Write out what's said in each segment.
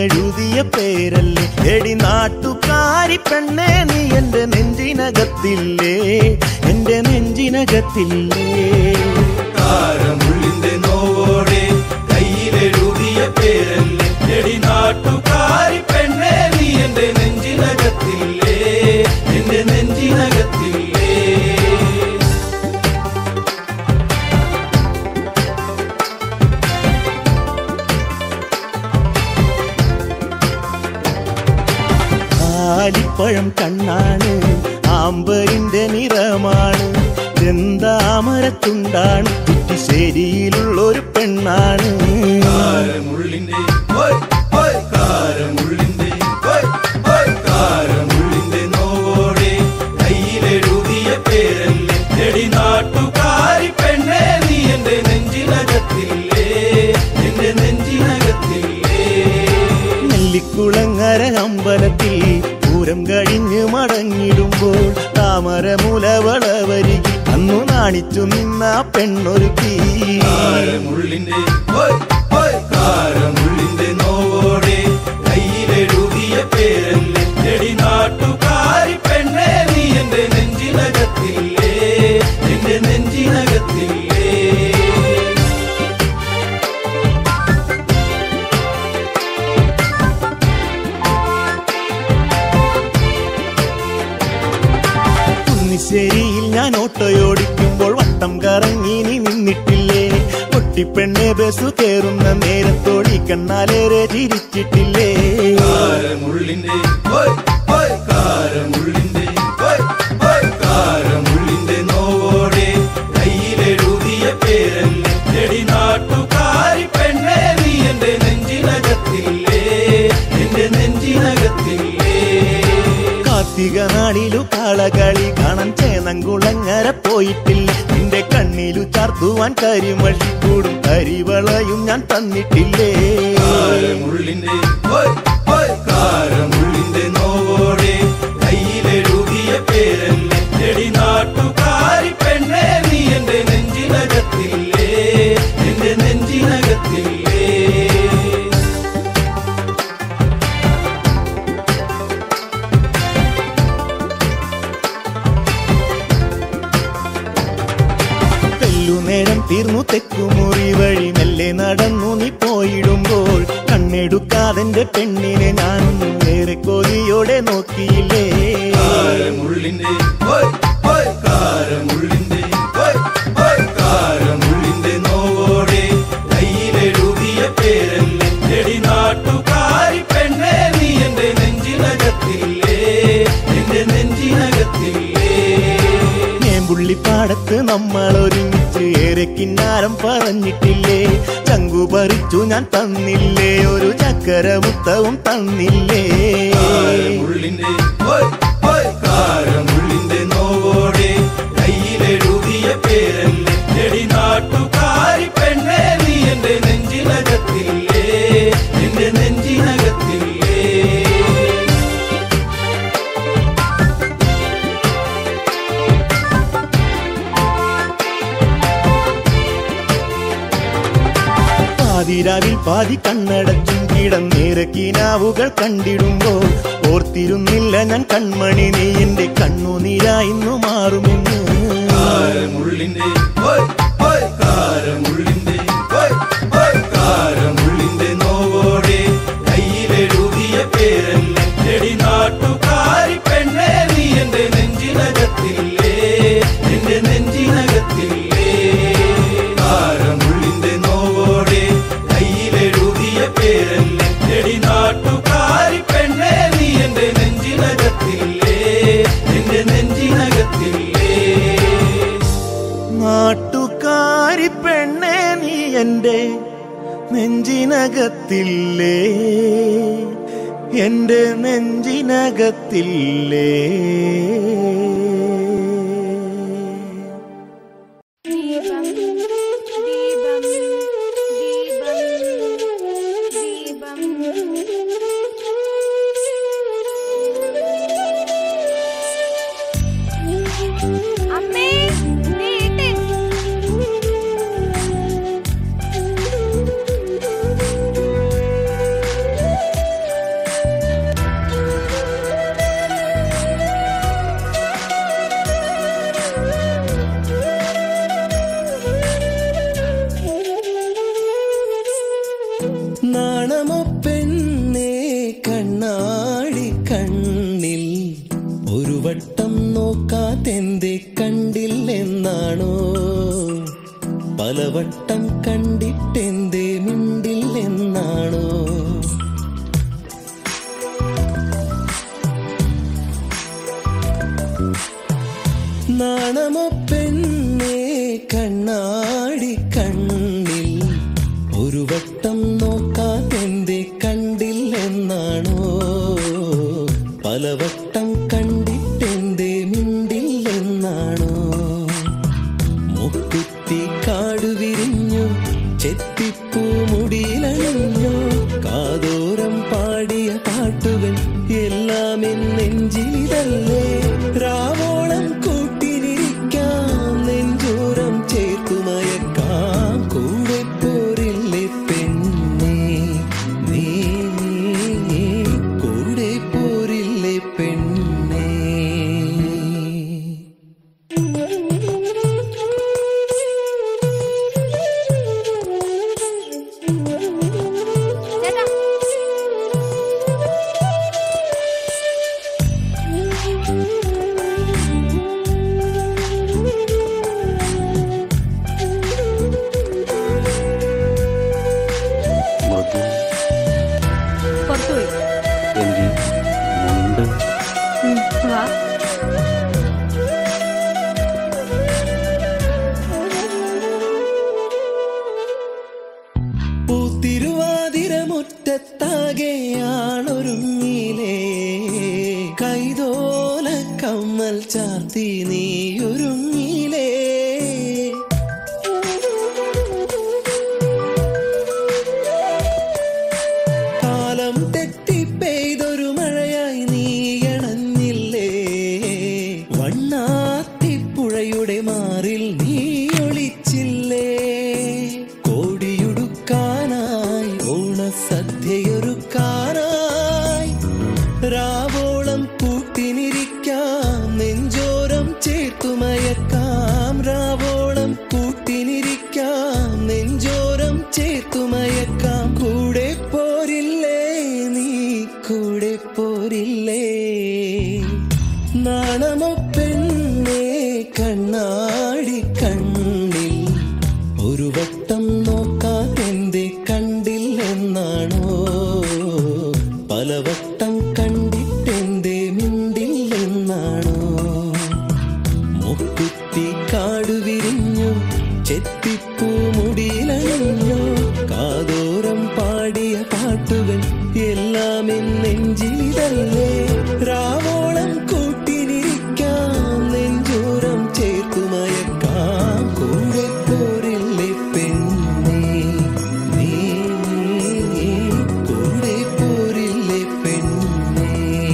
കയ്യിലെഴുതിയ പേരല്ലേ എടി നാട്ടുകാരി പെണ്ണേ നീ എന്റെ നെഞ്ചിനകത്തില്ലേ എന്റെ നെഞ്ചിനകത്തില്ലേ കാരമുള്ളിന്റെ നോവോടെ കയ്യിലെഴുതിയ പേരല്ലേ എടി നാട്ടുകാരി പെണ്ണേ നീ എന്റെ നെഞ്ചിനകത്തില്ലേ എന്റെ നെഞ്ചിനകത്തില്ലേ ആലിപ്പഴം കണ്ണാണ് ആമ്പരിന്റെ നിറമാണ് ചെന്താമരത്തുണ്ടാണ് കുറ്റിശ്ശേരിയിലുള്ളൊരു പെണ്ണാണ് കാരമുള്ളിന്റെ ഓയ് ഓയ് കാരമുള്ളിന്റെ ഓയ് ഓയ് കാരമുള്ളിന്റെ നോവോടെ കയ്യിലെഴുതിയ പേരല്ലേ എടി നാട്ടുകാരി പെണ്ണേ നീ എന്റെ നെഞ്ചിനകത്തില്ലേ എന്റെ നെഞ്ചിനകത്തില്ലേ നെല്ലിക്കുളങ്ങര അമ്പലത്തിൽ പൂരം കഴിഞ്ഞ് മടങ്ങിടുമ്പോൾ താമരമുലവളവരികിൽ അന്നു നാണിച്ചു നിന്ന പെണ്ണൊരുക്കി കാരമുള്ളിന്റെ ഓയ് ഓയ് കാരമുള്ളിന്റെ നോവോടെ കയ്യിലെഴുതിയ പേരല്ലേ എടി നാട്ടുകാരി പെണ്ണേ നീ എന്റെ നെഞ്ചിനകത്തില്ലേ എന്റെ നെഞ്ചിനകത്തില്ലേ കുന്നിശ്ശേരിയിൽ ഞാൻ ഓട്ടോയോടിക്കുമ്പോൾ വട്ടം കറങ്ങി നീ നിന്നിട്ടില്ലേ പൊട്ടിപ്പെണ്ണെ ബസ് കയറുന്ന നേരത്തോടി കണ്ണാലേറെ ചിരിച്ചിട്ടില്ലേ കാരമുള്ളിന്റെ ഓയ് ഓയ് കാരമുള്ളിന്റെ ഓയ് ഓയ് കാരമുള്ളിന്റെ നോവോടെ കയ്യിലെഴുതിയ പേരല്ലേ എടി നാട്ടുകാരി പെണ്ണേ നീ എന്റെ നെഞ്ചിനകത്തില്ലേ എന്റെ നെഞ്ചിനകത്തില്ലേ കാർത്തിക നാളിലു കാളകളി കാണാൻ ചേനങ്കുളങ്ങര പോയിട്ടില്ല നിന്റെ കണ്ണിലു ചാർത്തുവാൻ കരിമഷി കൂടും കരിവളയും ഞാൻ തന്നിട്ടില്ലേ കാരമുള്ളിന്റെ ഓയ് ഓയ് കാരമുള്ളിന്റെ നോവോടെ കയ്യിലെഴുതിയ പേരല്ലേ എടി നാട്ടുകാരി പെണ്ണേ നീ എന്റെ നെഞ്ചിനകത്തില്ലേ എന്റെ നെഞ്ചിനകത്തില്ലേ തെല്ലുനേരം തീർന്നു തെക്കുമുറി വഴി മെല്ലെ നടന്നു നീ പോയിടുമ്പോൾ കണ്ണെടുക്കാതെന്റെ പെണ്ണിനെ ഞാനൊന്നും ഏറെ കൊതിയോടെ നോക്കിയില്ലേ കാരമുള്ളിന്റെ ഓയ് ഓയ് കാരമുള്ളിന്റെ ഓയ് ഓയ് കാരമുള്ളിന്റെ നോവോടെ കയ്യിലെഴുതിയ പേരല്ലേ എടി നാട്ടുകാരി പെണ്ണേ നീ എന്റെ നെഞ്ചിനകത്തില്ലേ എന്റെ നെഞ്ചിനകത്തില്ലേ പുള്ളിപ്പാടത്ത് നമ്മൾ ഒരുമിച്ച് ഏറെ കിന്നാരം പറഞ്ഞിട്ടില്ലേ ചങ്കു പറിച്ചു ഞാൻ തന്നില്ലേ ഒരു ചക്കര മുത്തവും തന്നില്ലേ കാരമുള്ളിന്റെ ഓയ് ഓയ് കാരമുള്ളിന്റെ നോവോടെ കയ്യിലെഴുതിയ പേരല്ലേ എടി നാട്ടുകാരി പെണ്ണേ നീ എന്റെ നെഞ്ചിനകത്തില്ലേ എന്റെ നെഞ്ചിനകത്തില്ലേ പാതിരാവിൽ പാതി കണ്ണടച്ചും കിടന്നേറെ കിനാവുകൾ കണ്ടിടുമ്പോൾ ഓർത്തിരുന്നില്ല ഞാൻ കൺമണി നീ എന്റെ കണ്ണുനീരായിന്നു മാറുമെന്ന് കാരമുള്ളിന്റെ ഓയ് ഓയ് കാരമുള്ളിന്റെ ഓയ് ഓയ് കാരമുള്ളിന്റെ നോവോടെ കയ്യിലെഴുതിയ പേരല്ലേ എടി നാട്ടുകാരി പെണ്ണേ നീ എന്റെ നെഞ്ചിനകത്തില്ലേ എന്റെ നെഞ്ചിനകത്തില്ലേ കാരമുള്ളിന്റെ നോവോടെ കയ്യിലെഴുതിയ പേരല്ലേ എടി നാട്ടുകാരി പെണ്ണേ നീ എന്റെ നെഞ്ചിനകത്തില്ലേ എന്റെ നെഞ്ചിനകത്തില്ലേ നാട്ടുകാരി പെണ്ണേ നീ എന്റെ നെഞ്ചിനകത്തില്ലേ എന്റെ നെഞ്ചിനകത്തില്ലേ ദീപം ദീപം ദീപം ദീപം അമ്മേ നീട്ടൻ പലവട്ടം കണ്ടിട്ടെന്തേ മിണ്ടില്ലെന്നാണോ നാണമോ പെണ്ണേ കണ്ണാടി കണ്ണിൽ ഒരു വട്ടം നോക്കാതെന്തേ കണ്ടില്ലെന്നാണോ പലവട്ടം കണ്ടിട്ടെന്തേ മിണ്ടില്ലെന്നാണോ മുക്കുത്തി കാടു വിരിഞ്ഞു ചെത്തിപ്പൂ മുടിയിലണിഞ്ഞു കാതോരം പാടിയ പാട്ടുകൾ എല്ലാം എന്നെഞ്ചിലിതല്ലേ രാവോളം കൂട്ടിനിരിക്കാം നെഞ്ചോരം ചേർത്തു മയക്കാം കൂടെ പോരില്ലേ പെണ്ണേ നീ കൂടെ പോരില്ലേ പെണ്ണേ ചേട്ടാ മൃദു പുറത്തുപോയി എങ്കിൽ മുണ്ട് വാ പൂത്തിരുവാതിര മുറ്റത്താകെയാണൊരുങ്ങിലേ കൈതോല കമ്മൽ ചാർത്തി നീയൊരുങ്ങിലേ കാലം തെറ്റി പെയ്തൊരു മഴയായി നീ അണഞ്ഞില്ലേ വണ്ണാത്തിപ്പുഴയുടെ മാറിൽ നീ ഒളിച്ചില്ലേ കോടിയുടുക്കാനായി ഓണസദ്യയൊരുക്കാനായി രാവോളം കൂട്ടിനിരിക്കാം നെഞ്ചോരം ചേർത്തുമയക്കാം രാവോളം കൂട്ടിനിരിക്കാം നെഞ്ചോരം ചേർത്തുമയക്കാം കൂടെ പോരില്ലേ നീ കൂടെ പോരില്ലേ നാണമോ പെണ്ണേ കണ്ണാടി കണ്ണിൽ ഒരു വട്ടം നോക്കാതെന്തേ കണ്ടില്ലെന്നാണോ പലവട്ടം കണ്ടിട്ടെന്തേ മിണ്ടില്ലെന്നാണോ മുക്കുത്തി കാടു വിരിഞ്ഞു ചെത്തിപ്പൂ മുടിയിലണിഞ്ഞു കാതോരം പാടിയ പാട്ടുകൾ എല്ലാം എന്നെഞ്ചിലിതല്ലേ രാവോളം കൂട്ടിനിരിക്കാം നെഞ്ചോരം ചേർത്തു മയക്കാം കൂടെ പോരില്ലേ പെണ്ണേ നീ കൂടെ പോരില്ലേ പെണ്ണേ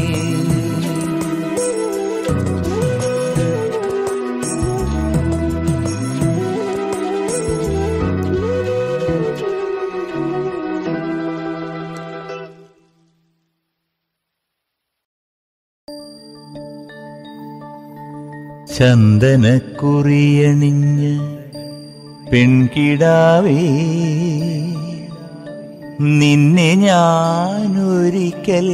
ചന്ദനക്കുറിയണിഞ്ഞ് പെൺകിടാവേ നിന്നെ ഞാനൊരിക്കൽ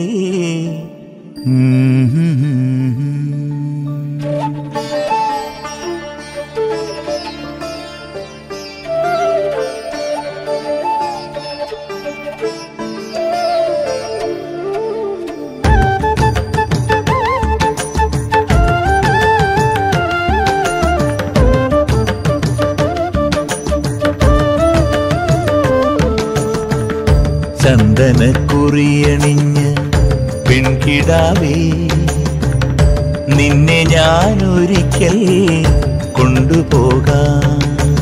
ചന്ദനക്കുറിയണിഞ്ഞ് പെൺകിടാവേ നിന്നെ ഞാനൊരിക്കൽ കൊണ്ടുപോകാം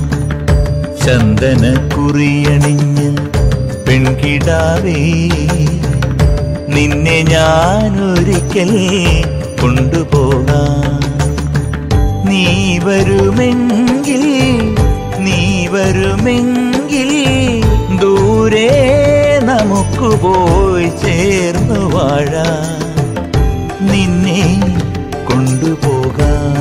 ചന്ദനക്കുറിയണിഞ്ഞ് പെൺകിടാവേ നിന്നെ ഞാനൊരിക്കൽ കൊണ്ടുപോകാം നീ വരുമെങ്കിൽ നീ വരുമെങ്കിൽ ദൂരെ നമുക്ക് പോയി ചേർന്നു വാഴാം നിന്നെ കൊണ്ടുപോകാം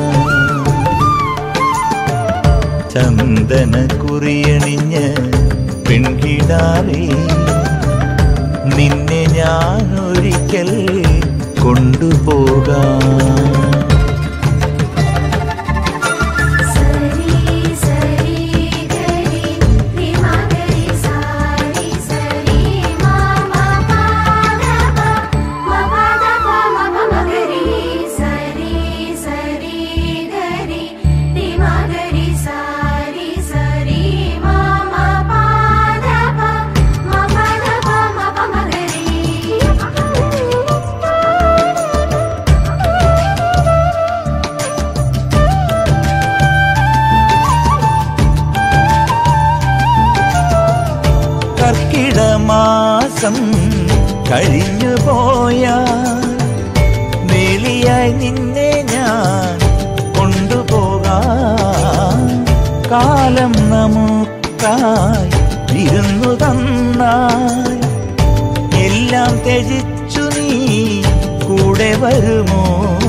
ചന്ദന കുറിയണിഞ്ഞ് പെൺകിടാവേ നിന്നെ ഞാനൊരിക്കൽ കൊണ്ടുപോകാം സരി സരി ഗരി മാസം കഴിഞ്ഞു പോയാ വേലിയായി നിന്നെ ഞാൻ കൊണ്ടുപോകാം കാലം നമുക്കായി വിരുന്നു തന്നാൽ എല്ലാം ത്യജിച്ചു നീ കൂടെ വരുമോ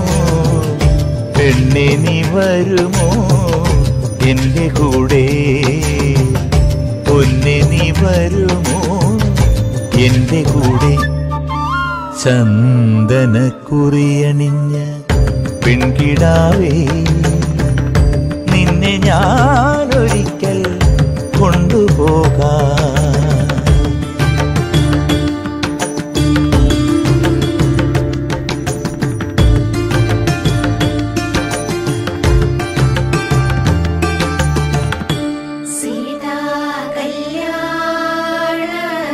പെണ്ണെ നീ വരുമോ എന്റെ കൂടെ പൊന്നെ നീ വരുമോ എന്റെ കൂടെ ചന്ദനക്കുറിയണിഞ്ഞ പെൺകിടാവേ നിന്നെ ഞാനൊരിക്കൽ കൊണ്ടുപോകാം സീതാ കല്യാണ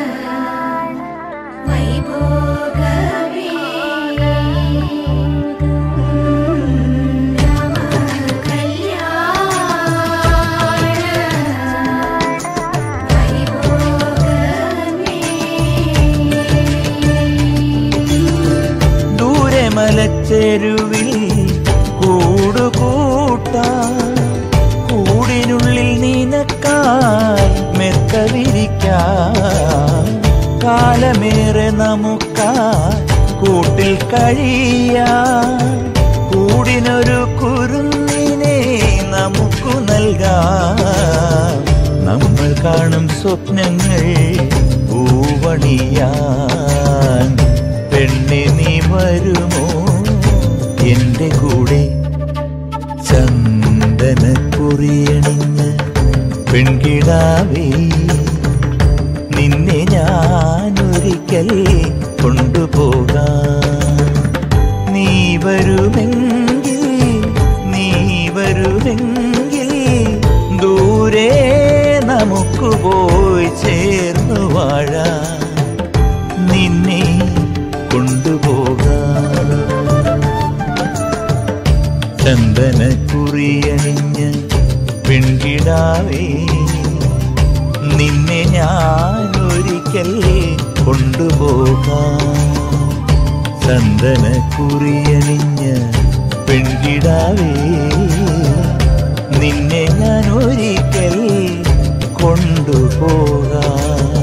വൈഭോഗമേ രാമ കല്യാണ വൈഭോഗമേ ദൂരെ മലച്ചെരുവിൽ കൂടുകൂട്ടാൻ കൂടിനുള്ളിൽ നിനക്കായി മെത്ത വിരിക്കാൻ കാലമേറെ നമുക്കായി കൂട്ടിൽ കഴിയാൻ കൂടിനൊരു കുരുന്നിനെ നമുക്കു നൽകാം നമ്മൾ കാണും സ്വപ്നങ്ങൾ പൂവണിയാൻ പെണ്ണെ നീ വരുമോ എന്റെ കൂടെ ചന്ദനക്കുറിയണിഞ്ഞ് പെൺകിടാവേ നിന്നെ ഞാനൊരിക്കൽ കൊണ്ടുപോകാം നീ വരുമെങ്കിൽ നീ വരുമെങ്കിൽ ദൂരെ നമുക്ക് പോയി ചേർന്നു വാഴാം നിന്നെ കൊണ്ടുപോകാം ചന്ദനക്കുറിയണിഞ്ഞ് പെൺകിടാവേ നിന്നെ ഞാനൊരിക്കൽ കൊണ്ടുപോകാം ചന്ദനക്കുറിയണിഞ്ഞ് പെൺകിടാവേ നിന്നെ ഞാൻ ഒരിക്കൽ കൊണ്ടുപോകാം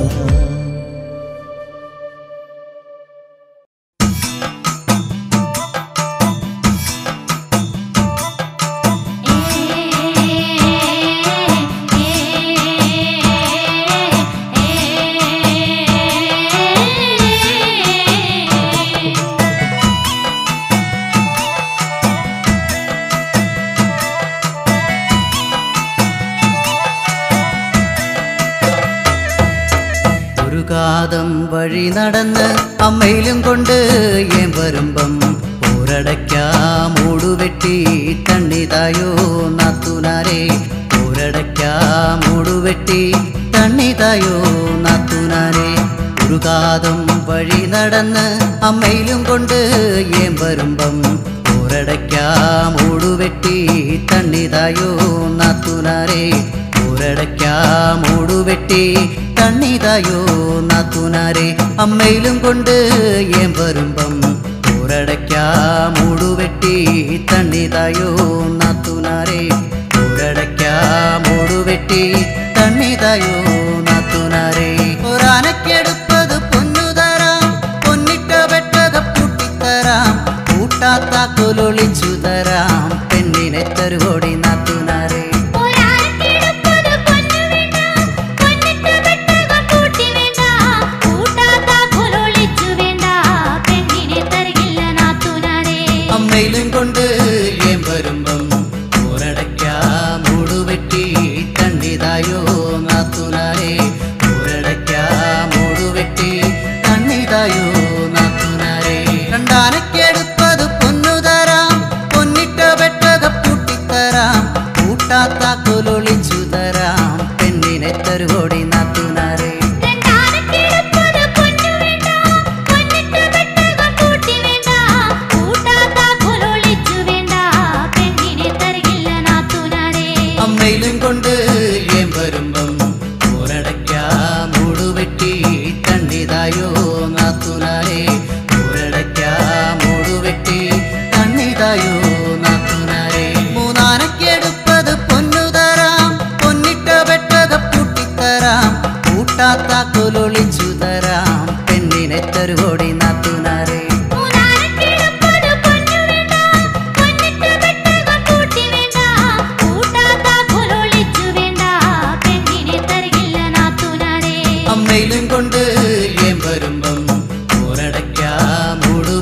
ഒരു കാതം വഴി നടന്ന് അമ്മയിലും കൊണ്ട് ഏൻ വരുമ്പം ഒരടയ്ക്കാ മൂടുവെട്ടി തണ്ണിതായോ നാത്തുനാരെ ഒരടയ്ക്കാ മൂടുവെട്ടി തണ്ണിതായോ നാത്തുനാരെ ഒരു കാതം വഴി നടന്ന് അമ്മയിലും കൊണ്ട് ഏൻ വരുമ്പം ഒരടയ്ക്കാ മൂടുവെട്ടി തണ്ണിതായോ നാത്തുനാരെ ഒരടയ്ക്കാ മൂടുവെട്ടി തണ്ണിതായോ നാത്തുനാരെ അമ്മയിലും കൊണ്ട് ഏൻ വരുമ്പം ഒരടയ്ക്കാ മൂടുവെട്ടി തണ്ണിതായോ നാത്തുനാരെ ഒരടയ്ക്കാ മൂടുവെട്ടി തണ്ണിതായോ നാത്തുനാരെ ഒരാനക്കെടുപ്പത് പൊന്നു തരാം പൊന്നിട്ട വെട്ടക പൂട്ടിത്തരാം കൂട്ടാത്ത കൊലൊളിച്ചു തരാം പെണ്ണിനെ തരുകോടി നാത്തുനാരെ ഒരാൾക്കിടപ്പത് പൊന്നു വേണ്ട പൊന്നിട്ട പെട്ടകം കൂട്ടി വേണ്ട കൂട്ടാത്ത കൊലൊളിച്ചു വേണ്ട പെണ്ണിനെ തരികില്ല നാത്തുനാരെ അമ്മയിലും കൊണ്ട് ഏൻ വരുമ്പം ഒരടയ്ക്കാ മൂടുവെട്ടി തണ്ണിതായോ നാത്തുനാരെ ഒരടയ്ക്കാ മൂടുവെട്ടി തണ്ണിതായോ നാത്തുനാരെ രണ്ടാനക്കെടുപ്പത് പൊന്നു തരാം പൊന്നിട്ട വെട്ടക പൂട്ടിത്തരാം കൂട്ടാത്ത കൊലൊളിച്ചു തരാം പെണ്ണിനെ തരുകോടി നാത്തുനാരെ രണ്ടാനക്കിടപ്പത് പൊന്നു വേണ്ട പൊന്നിട്ട പെട്ടകം കൂട്ടി വേണ്ട കൂട്ടാത്ത കൊലൊളിച്ചു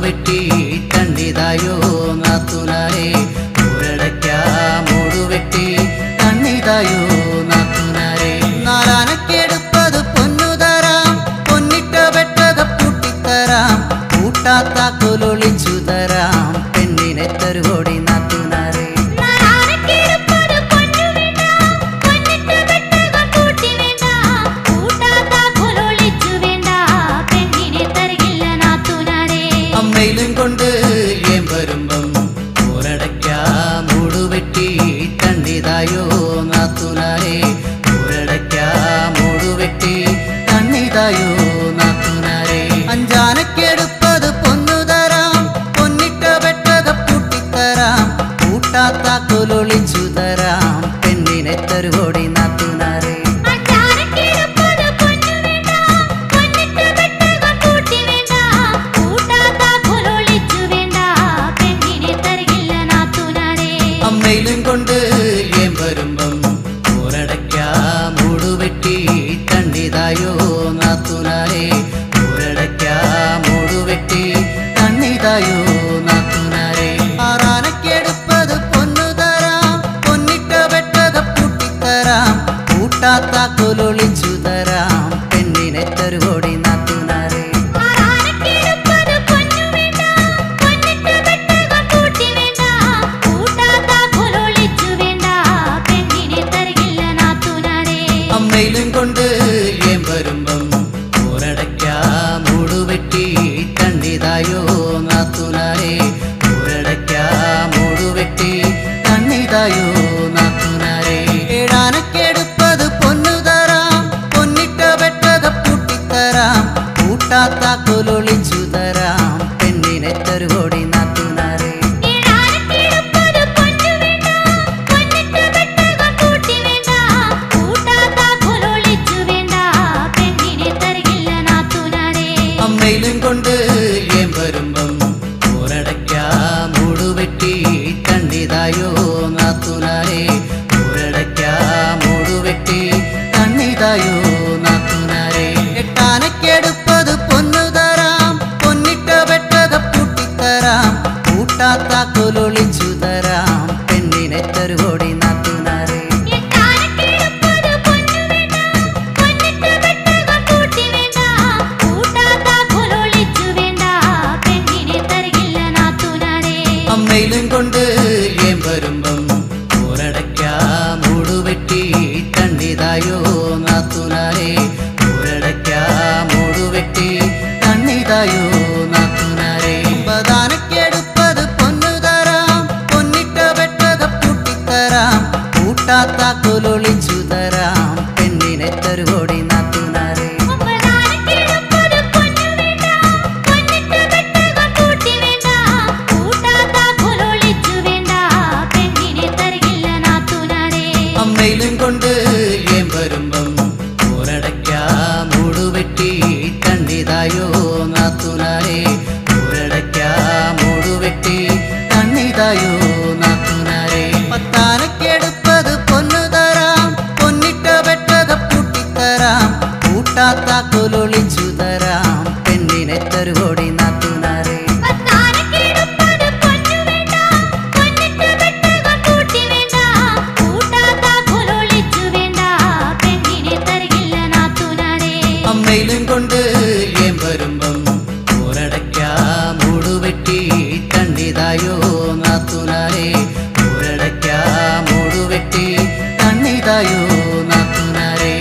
മൂടുവെട്ടി തണ്ണിതായോ നാത്തുനാരെ ഊരടയ്ക്ക മൂടുവെട്ടി തണ്ണിതായോ നാത്തുനാരെ നാലാനക്കെടുപ്പത് പൊന്നു തരാം പൊന്നിട്ട വെട്ടക പൂട്ടിത്തരാം കൂട്ടാത്ത കൊലൊളിച്ചു തരാം പെണ്ണിനെ തരുവോടി നാത്തുനാരെ നാരായണക്കിടുപ്പത് പൊന്നു വേണ്ട പൊന്നിട്ട് വെട്ടകം കൂട്ടി വേണ്ട കൂട്ടാത്ത കൊലൊളിച്ചു വേണ്ട പെണ്ണിനെ തരികില്ല നാത്തുനാരെ അമ്മയിലും കൊണ്ട് ഏം വരുമ്പം ഊരടയ്ക്ക മൂടുവെട്ടി തണ്ണിതായോ നാത്തുനാരെ ഊരടയ്ക്ക മൂടുവെട്ടി തണ്ണിതായോ നാത്തുനാരെ അഞ്ചാനക്കെടുപ്പത് പൊന്നു തരാം പൊന്നിട്ട വെട്ടക പൂട്ടിത്തരാം കൂട്ടാത്ത കൊലൊളിച്ചു തരാം പെണ്ണിനെ തരുവോടി നാത്തുനാരെ അഞ്ചാനക്കിടുപ്പത് പൊന്നു വേണ്ട പൊന്നിട്ട് വെട്ടകം കൂട്ടി വേണ്ട കൂട്ടാത്ത കൊലൊളിച്ചു വേണ്ട പെണ്ണിനെ തരികില്ല നാത്തുനാരെ അമ്മയിലും കൊണ്ട് ഏം വരുമ്പം ഊരടയ്ക്ക മൂടുവെട്ടി തണ്ണിതായോ നാത്തുനാരെ ഊരടയ്ക്ക മൂടുവെട്ടി തണ്ണിതായോ നാത്തുനാരെ ആറാനക്കെടുപ്പത് പൊന്നു തരാം പൊന്നിട്ട വെട്ടക പൂട്ടിത്തരാം കൂട്ടാത്ത കൊലൊളിച്ചു തരാം പെണ്ണിനെ തരുവോടി നാത്തുനാരെ ആറാനക്കിടുപ്പത് പൊന്നു വേണ്ട പൊന്നിട്ട് വെട്ടകം കൂട്ടി വേണ്ട കൂട്ടാത്ത കൊലൊളിച്ചു വേണ്ട പെണ്ണിനെ തരികില്ല നാത്തുനാരെ അമ്മയിലും കൊണ്ട് ഏം വരുമ്പം ഊരടയ്ക്ക മൂടുവെട്ടി തണ്ണിതായോ നാത്തുനാരെ ഊരടയ്ക്ക മൂടുവെട്ടി തണ്ണിതായോ നാത്തുനാരെ ഏഴാനക്കെടുപ്പത് പൊന്നു തരാം പൊന്നിട്ട വെട്ടക പൂട്ടിത്തരാം കൂട്ടാത്ത കൊലൊളിച്ചു തരാം പെണ്ണിനെ തരുവോടി നാത്തുനാരെ ഏഴാനക്കിടുപ്പത് പൊന്നു വേണ്ട പൊന്നിട്ട് വെട്ടകം കൂട്ടി വേണ്ട കൂട്ടാത്ത കൊലൊളിച്ചു വേണ്ട പെണ്ണിനെ തരികില്ല നാത്തുനാരെ അമ്മയിലും കൊണ്ട് ഏം വരുമ്പം ഊരടയ്ക്ക മൂടുവെട്ടി തണ്ണിതായോ നാത്തുനാരെ ഊരടയ്ക്ക മൂടുവെട്ടി തണ്ണിതായോ നാത്തുനാരെ എട്ടാനക്കെടുപ്പത് പൊന്നു തരാം പൊന്നിട്ട വെട്ടക പൂട്ടിത്തരാം കൂട്ടാത്ത കൊലൊളിച്ചു തരാം പെണ്ണിനെ തരുവോടി നാത്തുനാരെ എട്ടാനക്കിടുപ്പത് പൊന്നു വേണ്ട പൊന്നിട്ട് വെട്ടകം കൂട്ടി വേണ്ട കൂട്ടാത്ത കൊലൊളിച്ചു വേണ്ട പെണ്ണിനെ തരികില്ല നാത്തുനാരെ അമ്മയിലും കൊണ്ട് ഏം വരുമ്പം ഊരടയ്ക്ക മൂടുവെട്ടി തണ്ണിതായോ നാത്തുനാരെ ഊരടയ്ക്ക മൂടുവെട്ടി തണ്ണിതായോ നാത്തുനാരെ പ്രധാനക്കെടുപ്പത് പൊന്നു തരാം പൊന്നിട്ട വെട്ടക പൂട്ടിത്തരാം കൂട്ടാത്ത കൊലൊളിച്ചു തരാം പെണ്ണിനെ തരുവോടി നാത്തുനാരെ ഒമ്പതാനക്കിടുപ്പത് പൊന്നു വേണ്ട പൊന്നിട്ട് വെട്ടകം കൂട്ടി വേണ്ട കൂട്ടാത്ത കൊലൊളിച്ചു വേണ്ട പെണ്ണിനെ തരികില്ല നാത്തുനാരെ അമ്മയിലും കൊണ്ട് ഏം വരുമ്പം ഊരടയ്ക്ക മൂടുവെട്ടി തണ്ണിതായോ നാത്തുനാരെ ഊരടയ്ക്ക മൂടുവെട്ടി തണ്ണിതായോ നാത്തുനാരെ പത്താനക്കെടുപ്പത് പൊന്നു തരാം പൊന്നിട്ട വെട്ടക പൂട്ടിത്തരാം കൂട്ടാത്ത കൊലൊളിച്ചു തരാം പെണ്ണിനെ തരുവോടി നാത്തുനാരെ പത്താനക്കിടുപ്പത് പൊന്നു വേണ്ട പൊന്നിട്ട് വെട്ടകം കൂട്ടി വേണ്ട കൂട്ടാത്ത കൊലൊളിച്ചു വേണ്ട പെണ്ണിനെ തരികില്ല നാത്തുനാരെ അമ്മയിലും കൊണ്ട് ഏം വരുമ്പം ഊരടയ്ക്ക മൂടുവെട്ടി തണ്ണിതായോ നാത്തുനാരെ ഊരടയ്ക്ക മൂടുവെട്ടി തണ്ണിതായോ നാത്തുനാരെ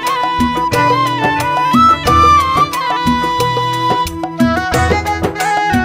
ും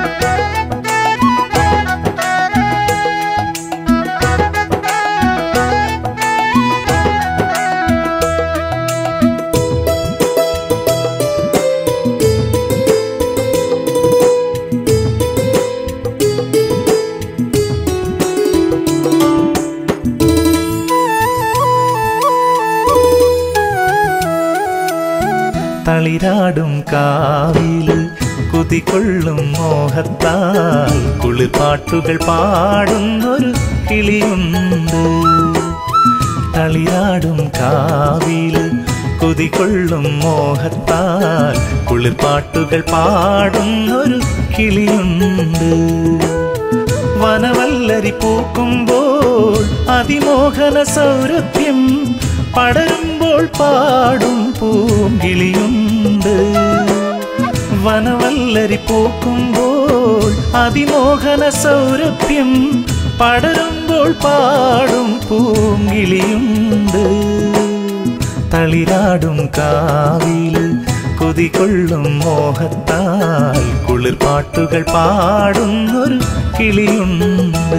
തളിരാടും കാവില് കുതികൊള്ളും മോഹത്താൽ കുളിർപ്പാട്ടുകൾ പാടുന്നൊരു കിളിയുണ്ട് തളിരാടും കാവില് കുതികൊള്ളും മോഹത്താൽ കുളിർപ്പാട്ടുകൾ പാടുന്നൊരു കിളിയുണ്ട് വനവല്ലരി പൂക്കുമ്പോൾ അതിമോഹന സൗരഭ്യം പടരുമ്പോൾ പാടും പൂങ്കിളിയുണ്ട് വനവല്ലരി പൂക്കുമ്പോൾ അതിമോഹന സൗരഭ്യം പടരുമ്പോൾ പാടും പൂങ്കിളിയുണ്ട് തളിരാടും കാവില് കൊതികൊള്ളും മോഹത്താൽ കുളിർപ്പാട്ടുകൾ പാടുന്നൊരു കിളിയുണ്ട്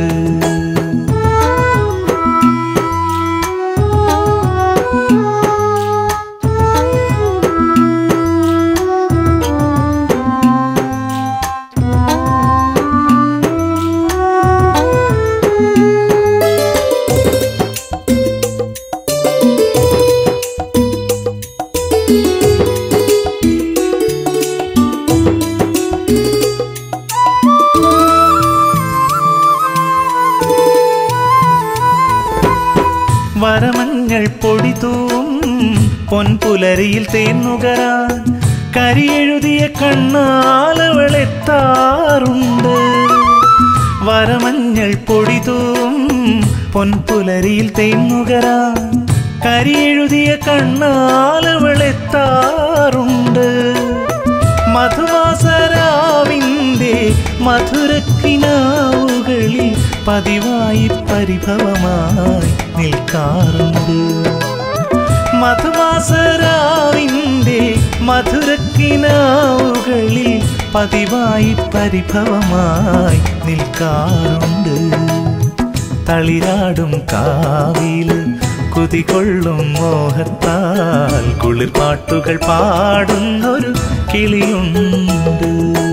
വരമഞ്ഞൾ പൊടിതൂം പൊൻപുലരിയിൽ തേന്നുകരാൻ കരിയെഴുതിയ കണ്ണാലവളെത്താറുണ്ട് വരമഞ്ഞൾ പൊടിതൂം പൊൻപുലരിയിൽ തേന്നുകരാൻ കരിയെഴുതിയ കണ്ണാലവളെത്താറുണ്ട് മധുവാസരാവിൻ്റെ മധുരക്കിനാവുകളിൽ പതിവായി പരിഭവമായി നിൽക്കാറുണ്ട് മധുവാസരാവിൻ്റെ മധുരക്കിനാവുകളിൽ പതിവായി പരിഭവമായി നിൽക്കാറുണ്ട് തളിരാടും കാവില് കുതികൊള്ളും മോഹത്താൽ കുളിർപ്പാട്ടുകൾ പാടുന്നൊരു കിളിയുണ്ട്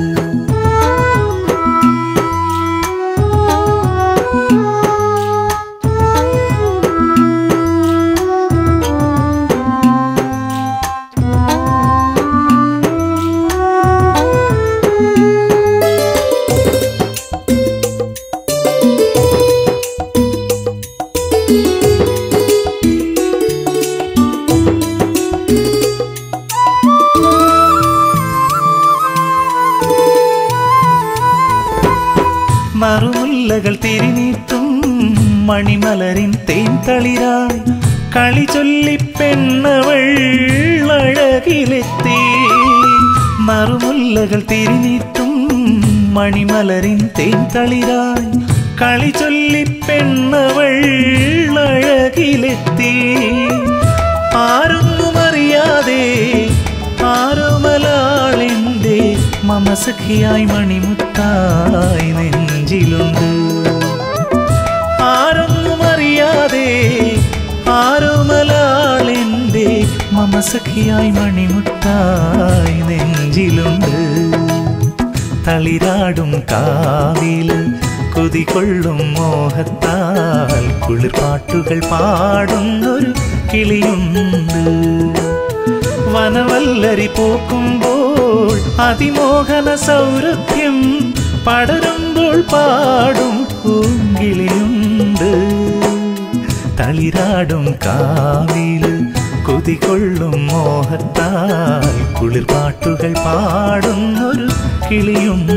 മറുമുല്ലകൾ തിരിനീട്ടും മണിമലരിൻ തേൻ തളിരായി കളി ചൊല്ലി പെണ്ണവൾ അഴകിലെത്തി മറുമുല്ലകൾ തിരിനീട്ടും മണിമലരിൻ തേൻ തളിരായി കളി ചൊല്ലി പെണ്ണവൾ അഴകിലെത്തി ആരൊന്നും അറിയാതെ ആരോമലാളിൻ്റെ മമസഖിയായി മണിമുത്തായി നെഞ്ചിലുണ്ട് ആരൊന്നും അറിയാതെ ആരോമലാളിൻ്റെ മമസഖിയായി മണിമുത്തായി നെഞ്ചിലുണ്ട് തളിരാടും കാവില് കൊതികൊള്ളും മോഹത്താൽ കുളിർപ്പാട്ടുകൾ പാടുന്നൊരു കിളിയുണ്ട് വനവല്ലരി പൂക്കുമ്പോൾ അതിമോഹന സൗരഭ്യം പടരുമ്പോൾ പാടും പൂങ്കിളിയുണ്ട് തളിരാടും കാവില് കൊതികൊള്ളും മോഹത്താൽ കുളിർപ്പാട്ടുകൾ പാടുന്നൊരു കിളിയുണ്ട്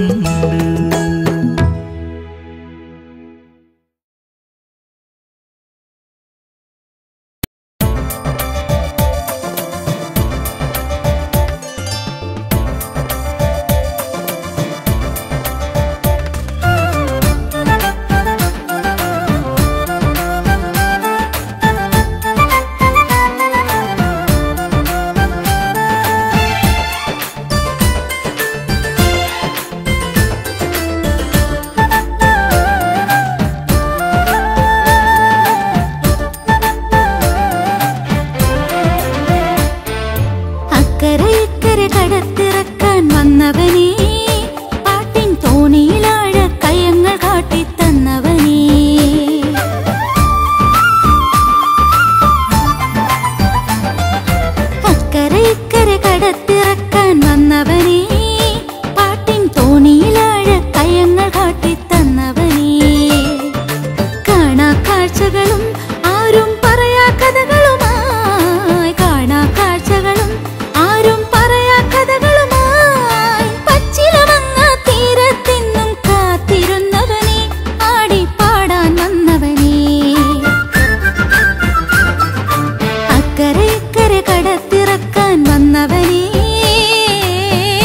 അക്കരെ ഇക്കരെ കടത്തിറക്കാൻ വന്നവനേ പാട്ടിൻ തോണിയിലാഴ കയങ്ങൾ കാട്ടിത്തന്നവനേ അക്കരെ ഇക്കരെ കടത്തിറക്കാൻ കടത്തിറക്കാൻ വന്നവനേ പാട്ടിൻ തോണിയിലാഴ കയങ്ങൾ കാട്ടിത്തന്നവനേ കാണാ കാഴ്ചകളും ആരും പറയാ കഥകളുമായി കാണാ കാഴ്ചകളും ആരും പറയാ കഥകളുമായി പച്ചിലമങ്ങ തീരത്തെന്നും കാത്തിരുന്നവനെ ആടി പാടാൻ വന്നവനേ അക്കരെ ഇക്കരെ കടത്തിറക്കാൻ വന്നവനേ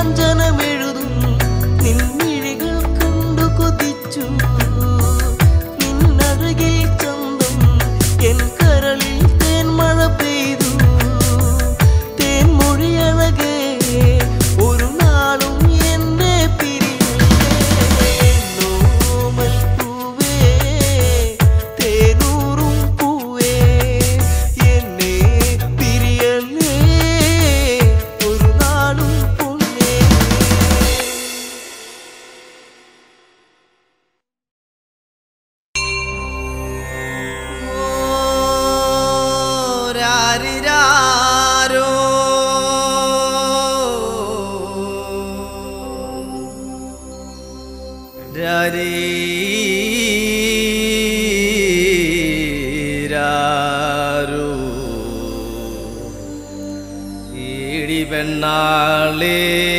കാഞ്ചനമെഴുതും നിൻമിഴികൾ കണ്ടു കൊതിച്ചു നിന്നഴകിൽ ചന്തം എൻ കരളിൽ തേൻമഴ പെയ്തു തേൻമൊഴിയഴകേ ഒരു നാളും എന്നെ പിരിയേ നോമൽ പൂവേ തേനൂറും പൂവേ എന്നെ പിരിയല്ലേ ഒരു നാളും പൊന്നേ ഓരാരിരാരോ രാരീ രാരോ ഈടി പെണ്ണാളേ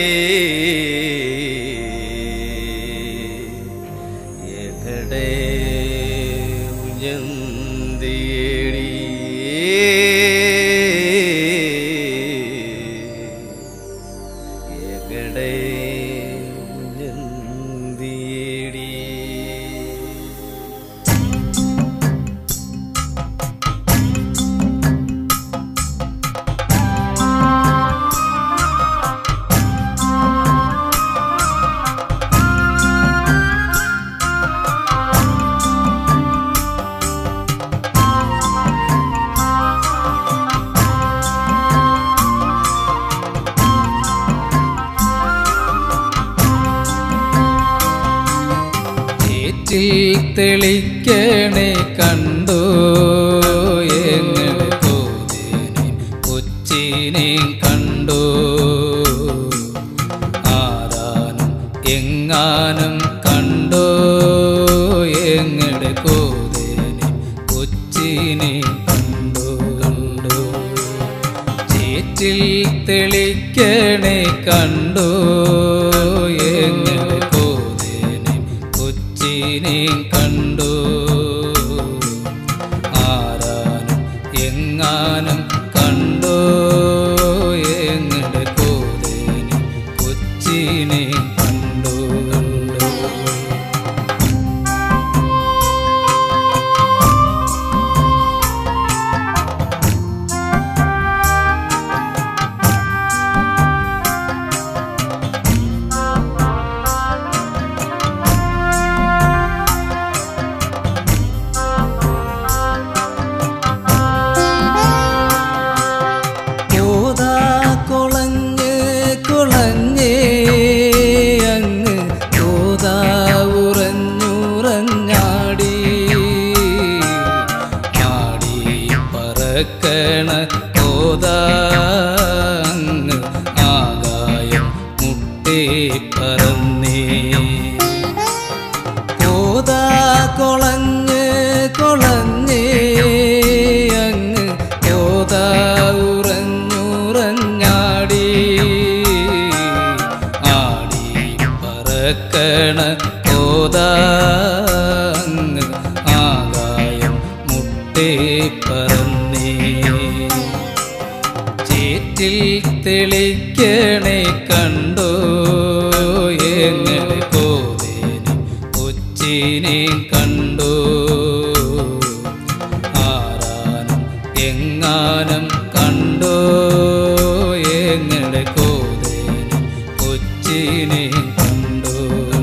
എകടെ ഉയർന്നേടി എകടെ ഉയർന്നേടി ഏറ്റിൽ തെളിക്കണേ കണ്ടോ എങ്ങനെ കോതിനെ കൊച്ചിനെ കണ്ടോ ആരാനും എങ്ങാനും കണ്ടോ എങ്ങടെ കോതിനെ കൊച്ചിനെ കണ്ടോ കണ്ടോ ചേറ്റിൽ തെളിക്കണേ കണ്ടോ എങ്ങനെ കോതേനെ കൊച്ചിനെ കണ്ടോ ആരാനും എങ്ങാനും കണ്ടോ എങ്ങനെ കോതേനെ കൊച്ചിനെ കണ്ടോ കണ്ടോ കോതാ കൊളഞ്ഞ് കൊളഞ്ഞേ അങ്ങ് കോതാ ഉറഞ്ഞുറഞ്ഞാടി ആടി പറക്കണ കോതാ അങ്ങ് ആകായം മുട്ടേ പറന്നേ കോതാ കൊളഞ്ഞ് കൊളഞ്ഞേ അങ്ങ് കോതാ ഉറഞ്ഞുറഞ്ഞാടി ആടി പറക്കണ കോതാ അങ്ങ് ആകായം മുട്ടേ പറന്നേ ചേറ്റിൽ തെളിക്കണേ കണ്ടോ എങ്ങനെ കോതേനെ കൊച്ചിനെ കണ്ടോ ആരാനും എങ്ങാനും കണ്ടോ എങ്ങനെ കോതേനെ കൊച്ചിനെ കണ്ടോ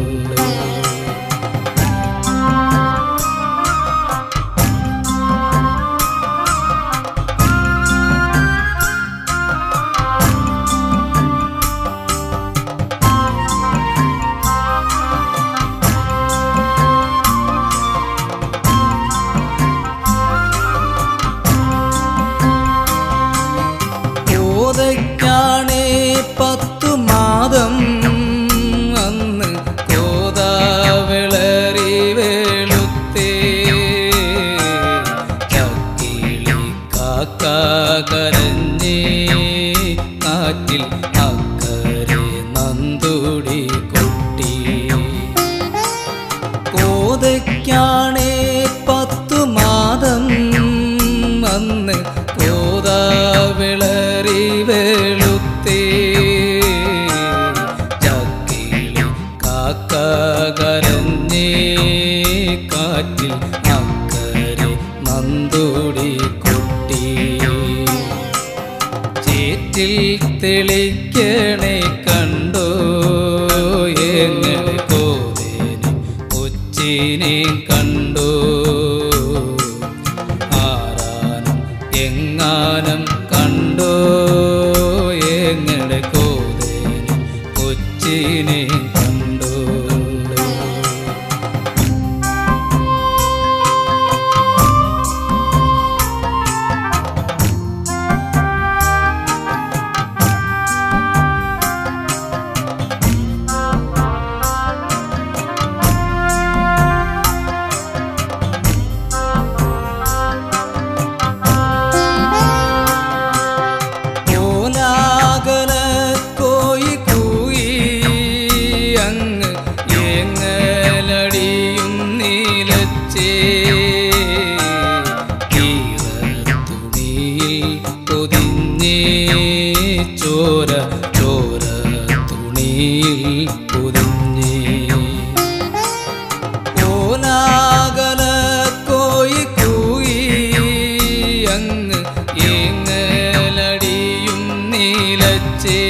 കോതയ്ക്കാണേ പത്തു മാതം അന്ന് കോതാവിളറി വേളുത്തേ ചക്കിളി കാക്ക കരഞ്ഞേ കാറ്റിൽ അക്കരെ നന്തുടി കൊട്ടി കോതയ്ക്കാണേ പത്തു മാതം അന്ന് കോതാവിളറി വെളുത്തേ കാറ്റിൽ അക്കരെ നന്ദോടി കുട്ടി ചേറ്റിൽ തെളിക്കണേ കണ്ടോ എങ്ങനെ കോവേനെ കൊച്ചിനെ കണ്ടോ ആരാനും എങ്ങാനും കണ്ടോ എങ്ങനെ കോവേനെ കൊച്ചിനെ കണ്ടോ ഓലാകല കോയി കൂയി അങ്ങ് ഏങ്ങലടിയും നീലച്ചേ തുണിയിൽ പൊതിഞ്ഞേ ചോര ചോര തുണിയിൽ പൊതിഞ്ഞേ ഓലാകല കോയി കൂയി അങ്ങ് ഏങ്ങലടിയും നീലച്ചേ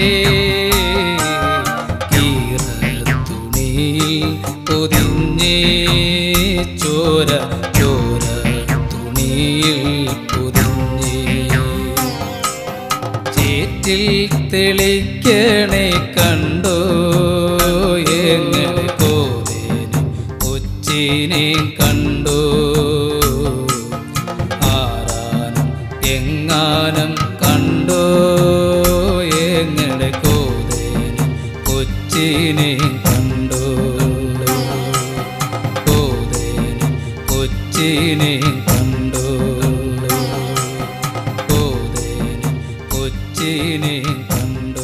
തുണിയിൽ പൊതിഞ്ഞേ ചോര ചോര തുണിയിൽ പൊതിഞ്ഞേ ചേറ്റിൽ തെളിക്കണേ കണ്ടോ എങ്ങനെ കോവേനെ കൊച്ചിനെ കണ്ടോ ആരാനും എങ്ങാനും കണ്ടോ എങ്ങനെ കോവേനെ കൊച്ചിനെ കണ്ടോ കോവേനെ കൊച്ചിനെ കണ്ടോ കോവേനെ കൊച്ചിനെ കണ്ടോ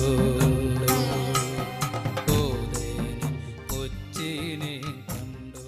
കോവേനെ കൊച്ചിനെ കണ്ടോ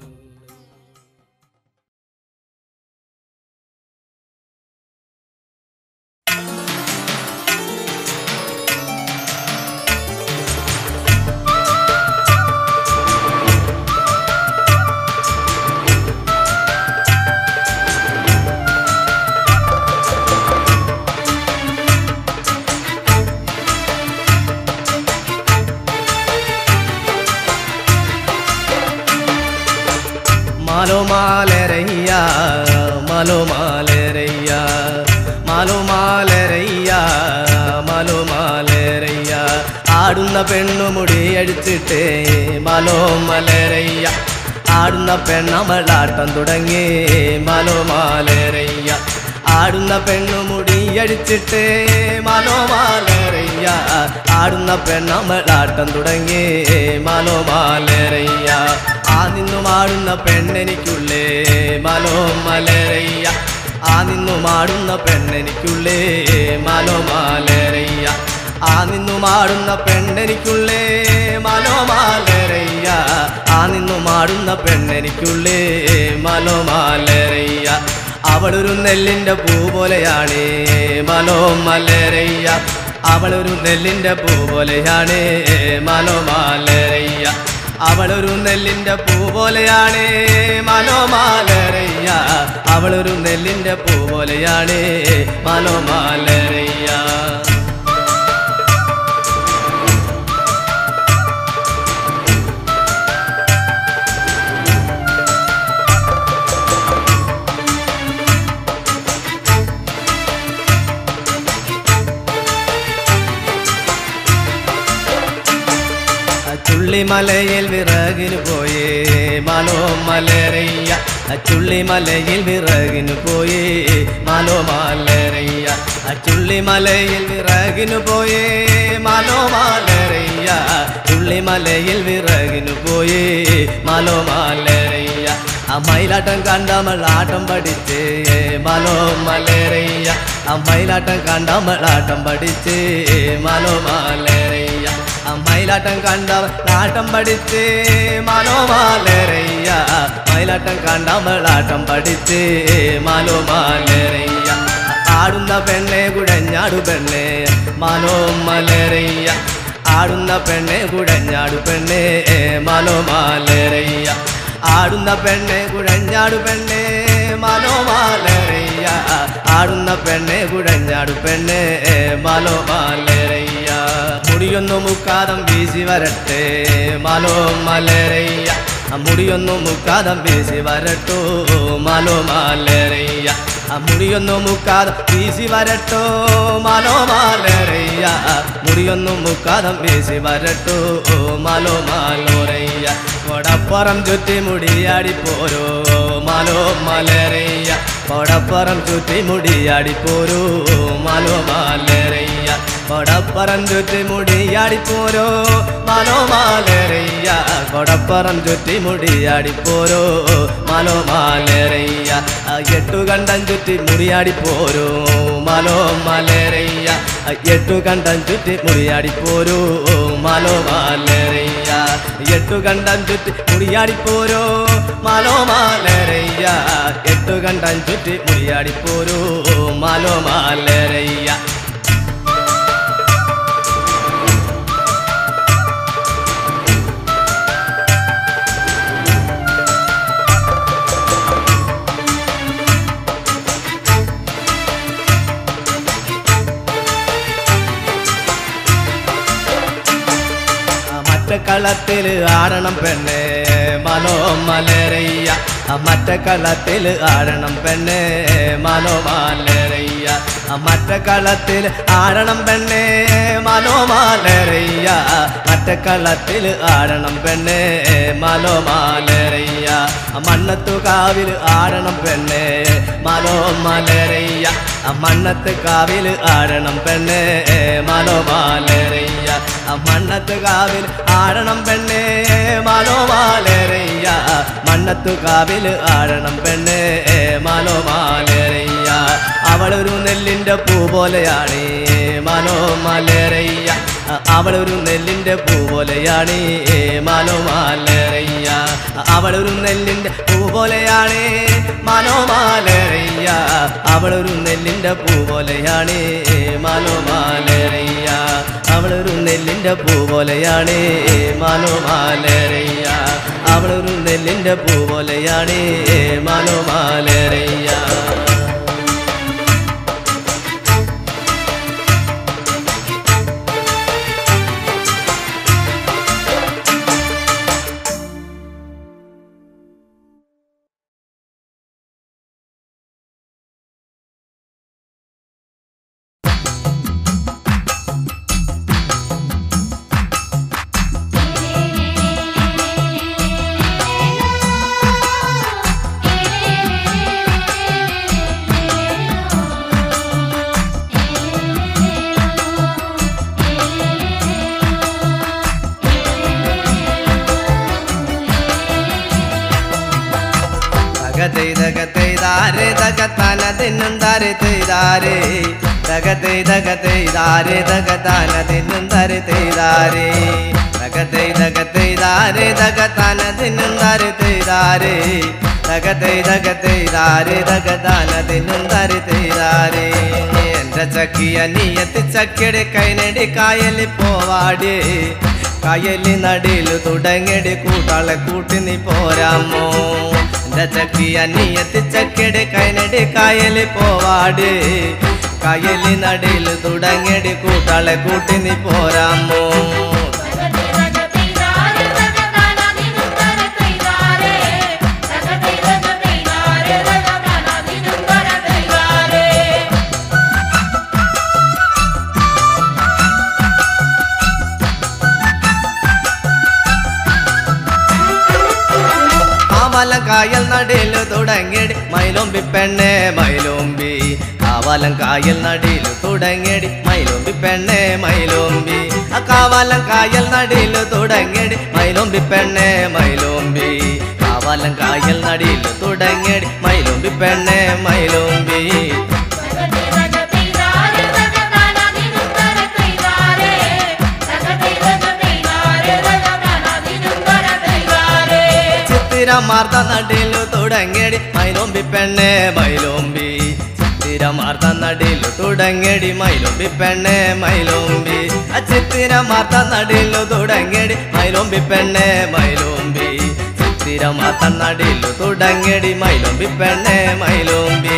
മാലോ മാലരയ്യ മാലോ മാലരയ്യ മാലോ മാലരയ്യ മാലോ മാലരയ്യ ആടുന്ന പെണ്ണുമുടി അടിച്ചിട്ടേ മാലോ മലരയ്യ ആടുന്ന പെണ്ണമളാട്ടം തുടങ്ങി മാലോ മാലരയ്യ ആടുന്ന പെണ്ണുമുടി അടിച്ചിട്ടേ മാലോ മാലരയ്യ ആടുന്ന പെണ്ണമളാട്ടം തുടങ്ങി മാലോ മാലരയ്യ ആ നിന്നും ആടുന്ന പെണ്ണെനിക്കുള്ളേ മാലോ മലരയ്യ ആ നിന്നും ആടുന്ന പെണ്ണെനിക്കുള്ളേ മാലോ മാലരയ്യ ആ നിന്നും ആടുന്ന പെണ്ണെനിക്കുള്ളേ മാലോ മാലരയ്യ ആ നിന്നും ആടുന്ന പെണ്ണെനിക്കുള്ളേ മാലോ മാലരയ്യ അവളൊരു നെല്ലിന്റെ പൂ പോലെയാണ് മലോ മലരയ്യ അവളൊരു നെല്ലിന്റെ പൂ പോലെയാണ് മലോ മാലരയ്യ അവളൊരു നെല്ലിന്റെ പൂ പോലെയാണ് മനോമാലരയ്യ അവളൊരു നെല്ലിന്റെ പൂ പോലെയാണ് മനോമാലരയ്യ ചുള്ളിമലയിൽ വിറകിന് പോയേ മാലോ മലരയ്യ ചുള്ളിമലയിൽ വിറകിന് പോയേ മാലോ മാലരയ്യ ചുള്ളിമലയിൽ വിറകിന് പോയേ മാലോ മാലരയ്യ ചുള്ളിമലയിൽ വിറകിന് പോയേ മാലോ മാലരയ്യ ആ മയിലാട്ടം കണ്ടമളാട്ടം പഠിച്ചേ മാലോ മലരയ്യ ആ മയിലാട്ടം കണ്ടമളാട്ടം പഠിച്ചേ മാലോ മാലരയ്യ ആ മയിലാട്ടം കണ്ട നാട്ടം പഠിച്ച് മാലോമാലരയ്യ മയിലാട്ടം കണ്ടമളാട്ടം പഠിച്ച് മാലോമാലരയ്യ ആടുന്ന പെണ്ണെ കുടഞ്ഞാടു പെണ്ണെ മാലോമലരയ്യ ആടുന്ന പെണ്ണെ കുടഞ്ഞാടു പെണ്ണെ മാലോമാലരയ്യ ആടുന്ന പെണ്ണെ കുഴഞ്ഞാടു പെണ്ണെ മനോമാലരയ്യ ആടുന്ന പെണ്ണെ കുഴഞ്ഞാടു പെണ്ണെ മനോമാലരയ്യ മുടിയൊന്നു മുക്കാതം വീശി വരട്ടെ മനോമലരയ്യ ആ മുടിയൊന്നു മുക്കാതം വീശി വരട്ടോ മനോമാലരയ്യ ആ മുടിയൊന്നു മുക്കാതം വീശി വരട്ടോ മനോമാലരയ്യ മുടിയൊന്നു മുക്കാതം വീശി വരട്ടോ മനോമാലോരയ്യ കൊടപ്പുറം ചുറ്റി മുടിയാടി പോരോ മാലോ മലരയ്യ കൊടപ്പുറം ചുറ്റി മുടിയാടി പോരോ മാലോ മലരയ്യ കൊടപ്പുറം ചുറ്റി മുടിയാടി പോരോ മാലോ മാലരയ്യ കൊടപ്പുറം ചുറ്റി മുടിയാടി പോരോ മാലോ മാലരയ്യ ആ എട്ടു കണ്ടം ചുറ്റി മുടിയാടി പോരോ മാലോ മലരയ്യ ആ എട്ടു കണ്ടം ചുറ്റി മുടിയാടി പോരോ മാലോ മാലരയ്യ എട്ടു കണ്ടം ചുറ്റി മുടിയാടി പോരോ മാലോ മാലരയ്യ എട്ടു കണ്ടം ചുറ്റി മുടിയാടി പോരോ മാലോ മാലരയ്യ മറ്റ കളത്തിൽ ആടണം പെണ്ണെ മനോമലരയ്യ മറ്റ കളത്തിൽ ആടണം പെണ്ണെ മനോമാലരയ്യ മറ്റ കളത്തിൽ ആടണം പെണ്ണെ മനോമാലരയ്യ മറ്റ കളത്തിൽ ആടണം പെണ്ണെ മനോമാലരയ്യ മണ്ണത്തു കാവിൽ ആടണം പെണ്ണെ മനോമലരയ്യ മണ്ണത്ത് കാവിൽ ആടണം പെണ്ണെ മനോമാലരയ്യ മണ്ണത്ത് കാവിൽ ആടണം പെണ്ണെ മനോമാലരയ്യ മണ്ണത്തു കാവിൽ ആടണം പെണ്ണെ മനോമാലരയ്യ അവളൊരു നെല്ലിൻ്റെ പൂ പോലെയാണ് മനോമാലരയ്യ അവളൊരു നെല്ലിൻ്റെ പൂ പോലെയാണ് മനോമാലരയ്യ അവളൊരു നെല്ലിൻ്റെ പൂ പോലെയാണ് മനോമാലരയ്യ അവളൊരു നെല്ലിൻ്റെ പൂ പോലെയാണ് മനോമാലരയ്യ അവളൊരു നെല്ലിൻ്റെ പൂ പോലെയാണ് മനോമാലരയ്യ അവളൊരു നെല്ലിൻ്റെ പൂ പോലെയാണ് മനോമാലരയ്യ തകതൈതകതൈതാരെ തകതാന ദിന്നും താരെ തൈതാരെ തകതൈതകതൈതാരെ തകതാന ദിന്നും താരെ തൈതാരെ തകതൈതകതൈതാരെ തകതാന ദിന്നും താരെ തൈതാരെ തകതൈതകതൈതാരെ തകതാന ദിന്നും താരെ തൈതാരെ എന്റെ ചക്കിയ നീയത്തി ചക്കിയുടെ കൈനടി കായലിൽ പോവാടി കായലി നടിയില് തുടങ്ങടി കൂട്ടാളെ കൂട്ടി നീ പോരാമോ എന്റെ ചക്കിയ നീയത്തി ചക്കയുടെ കൈനടി കായലി പോവാട് കായലി നടിയിൽ തുടങ്ങടി കൂട്ടാളെ കൂട്ടി നീ പോരാമോ കാവലം കായൽ നടയിൽ തുടങ്ങിയടി മൈലോമ്പി പെണ്ണെ മൈലോമ്പി കാവലം കായൽ നടയിൽ തുടങ്ങിയടി മൈലോമ്പി പെണ്ണെ മൈലോമ്പി ആ കാവലം കായൽ നടയിൽ തുടങ്ങിയടി മൈലോമ്പി പെണ്ണെ മൈലോമ്പി കാവലം കായൽ നടയിൽ തുടങ്ങിയടി മൈലോമ്പി പെണ്ണെ മൈലോമ്പി ചിത്തിരമാർത്ത നടിയിലു തുടങ്ങിയടി മൈലോമ്പി പെണ്ണെ മൈലോമ്പി ചിത്തിരമാർത്ത നടിയിലു തുടങ്ങിയടി മൈലോമ്പി പെണ്ണെ മൈലോമ്പി ആ ചിത്തിരമാർത്ത നടിയിലു തുടങ്ങിയടി മൈലോമ്പി പെണ്ണെ മൈലോമ്പി ചിത്തി പാതിരമാത്തന്നടിയിലു തുടങ്ങടി മൈലോമ്പി പെണ്ണെ മൈലോമ്പി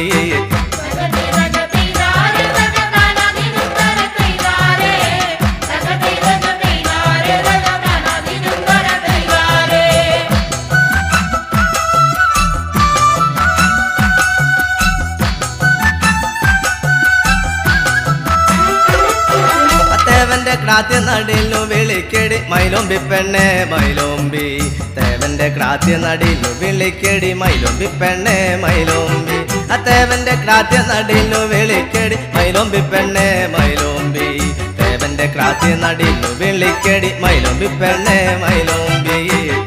തേവന്റെ ക്രാത്യ നടിയിലു വിളിക്കടി മൈലോമ്പി പെണ്ണെ മൈലോമ്പി തേവന്റെ ക്രാത്യ നടിയിലു വിളിക്കടി മൈലോമ്പി പെണ്ണെ മൈലോമ്പി ആ തേവന്റെ ക്രാത്യ നടിയിലു വിളിക്കടി മൈലോമ്പി പെണ്ണെ മൈലോമ്പി തേവന്റെ ക്രാത്യ നടിയിലു വിളിക്കടി മൈലോമ്പി പെണ്ണെ മൈലോമ്പി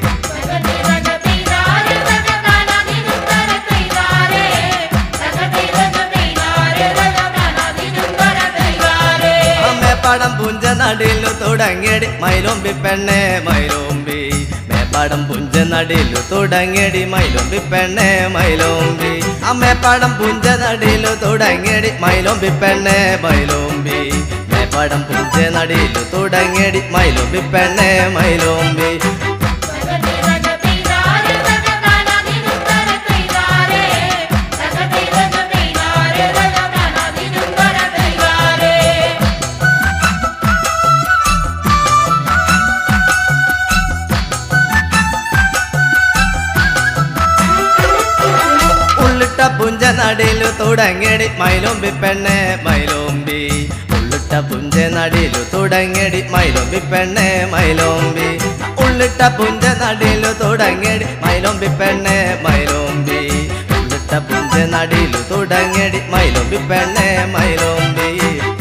മേപ്പാടം പുഞ്ച നടിയിലു തുടങ്ങിയടി മൈലോമ്പി പെണ്ണെ മൈലോമ്പി മേപ്പാടം പുഞ്ച നടിയിലു തുടങ്ങിയടി മൈലോമ്പി പെണ്ണെ മൈലോമ്പി അമ്മേപ്പാടം പുഞ്ച നടിയിലു തുടങ്ങിയടി മൈലോമ്പി പെണ്ണെ മൈലോമ്പി മേപ്പാടം പുഞ്ച നടിയിലു തുടങ്ങിയടി മൈലോമ്പി പെണ്ണെ മൈലോമ്പി ഉള്ളിട്ട പുഞ്ച നടിയിലു തുടങ്ങിയടി മൈലോമ്പി പെണ്ണെ മൈലോമ്പി ഉള്ളിട്ട പുഞ്ച നടിയിലു തുടങ്ങിയടി മൈലോമ്പി പെണ്ണെ മൈലോമ്പി ഉള്ളിട്ട പുഞ്ച നടിയിലു തുടങ്ങിയടി മൈലോമ്പി പെണ്ണെ മൈലോമ്പി ഉള്ളിട്ട പുഞ്ച നടിയിലു തുടങ്ങിയടി മൈലോമ്പി പെണ്ണെ മൈലോമ്പി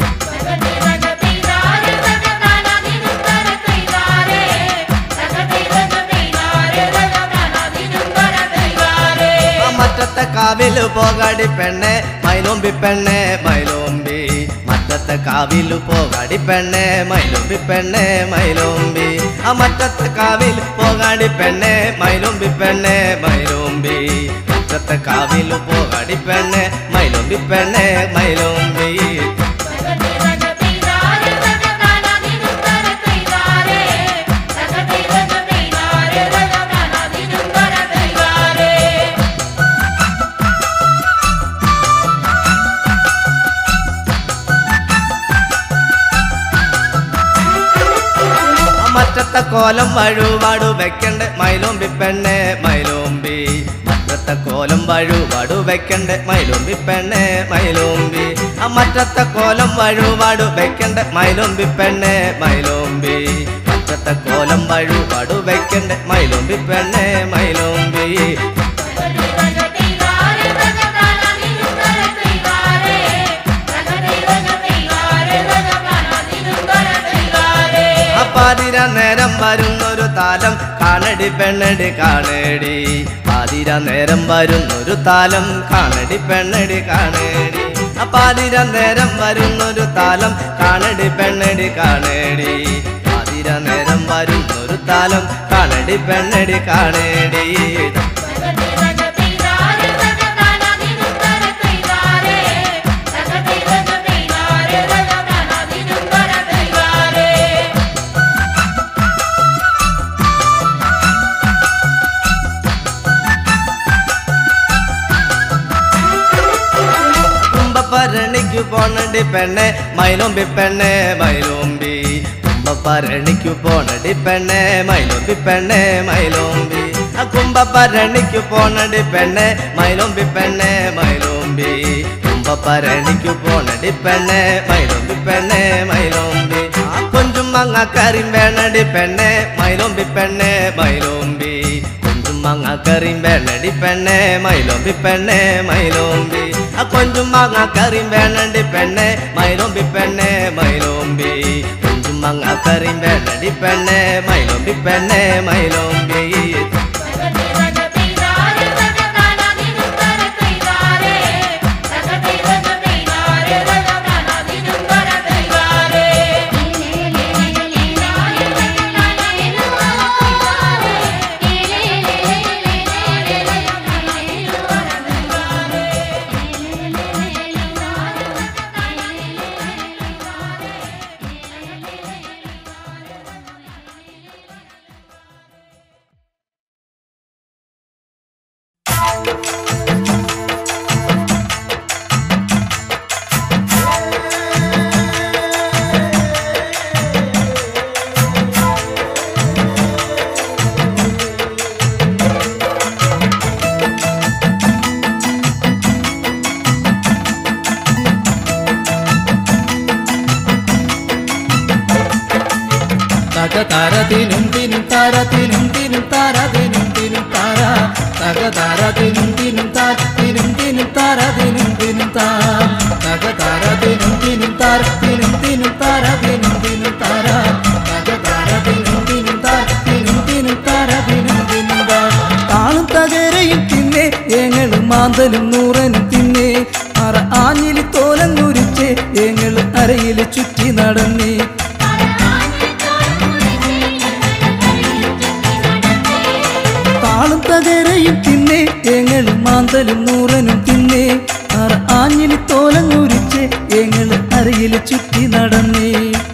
മറ്റത്തെ കാവിലു പോകാടി പെണ്ണെ മൈലോമ്പി പെണ്ണെ മൈലോമ്പി മറ്റത്തെ കാവിലു പോകാടി പെണ്ണെ മൈലോമ്പി പെണ്ണെ മൈലോമ്പി ആ മറ്റത്തെ കാവിൽ പോകാടി പെണ്ണെ മൈലോമ്പി പെണ്ണെ മൈലോമ്പി മറ്റത്തെ കാവിലു പോകാടി പെണ്ണെ മൈലോമ്പി പെണ്ണെ മൈലോമ്പി മറ്റത്തെ കോലം വഴുവാടു വെക്കണ്ട് മൈലോമ്പി പെണ്ണെ മൈലോമ്പി മറ്റത്തെ കോലം വഴുവാടു വെക്കണ്ട് മൈലോമ്പി പെണ്ണെ മൈലോമ്പി ആ മറ്റത്തെ കോലം വഴുവാടു വെക്കണ്ട് മൈലോമ്പി പെണ്ണെ മൈലോമ്പി മറ്റത്തെ കോലം വഴുവാടു വെക്കണ്ട് മൈലോമ്പി പെണ്ണെ മൈലോമ്പി പാതിര നേരം വരുന്നൊരു താലം കാണടി പെണ്ണടി കാണേടി പാതിര നേരം വരുന്നൊരു താലം കാണടി പെണ്ണടി കാണേടി പാതിര നേരം വരുന്നൊരു താലം കാണടി പെണ്ണടി കാണേടി പാതിര നേരം വരുന്നൊരു താലം കാണടി പെണ്ണടി കാണേടി കുംഭഭരണിക്കു പോണടി പെണ്ണെ മൈലോമ്പി പെണ്ണെ മൈലോമ്പി കുംഭഭരണിക്കു പോണടി പെണ്ണെ മൈലോമ്പി പെണ്ണെ മൈലോമ്പി ആ കുംഭഭരണിക്കു പോണടി പെണ്ണെ മൈലോമ്പി പെണ്ണെ മൈലോമ്പി കുംഭഭരണിക്കു പോണടി പെണ്ണെ മൈലോമ്പി പെണ്ണെ മൈലോമ്പി ആ കൊഞ്ചും മങ്ങക്കറിയും വേണടി പെണ്ണെ മൈലോമ്പി പെണ്ണെ മൈലോമ്പി കൊഞ്ചും മങ്ങക്കറിയും വേണടി പെണ്ണെ മൈലോമ്പി പെണ്ണെ മൈലോമ്പി ആ കൊഞ്ചും മങ്ങക്കറിയും വേണടി പെണ്ണെ മൈലോമ്പി പെണ്ണെ മൈലോമ്പി കൊഞ്ചും മങ്ങക്കറിയും വേണടി പെണ്ണെ മൈലോമ്പി പെണ്ണെ മൈലോമ്പി തക താര ദിനും ദിനും താര ദിനും ദിനും താര ദിനും ദിനും താര തക താര ദിനും ദിനും താര ദിനും ദിനും താര ദിനും ദിനും താര തക താര ദിനും ദിനും താര ദിനും ദിനും താര ദിനും ദിനും താര തക താര ദിനും ദിനും താര ദിനും ദിനും താര ദിനും ദിനും താര താളും തകരയും തിന്നെ ഏങ്ങളും മാന്തലും നൂറനും തിന്നെ അറ ആഞ്ഞിലി തോലം കുരിച്ച് ഏങ്ങള് അരയിൽ ചുറ്റി നടന്നേ താളും തകരയും തിന്നെ ഏങ്ങളും മാന്തലും നൂറനും തിന്നെ അറ ആഞ്ഞിലി തോലം കുരിച്ച് ഏങ്ങള് അരയിൽ ചുറ്റി നടന്നേ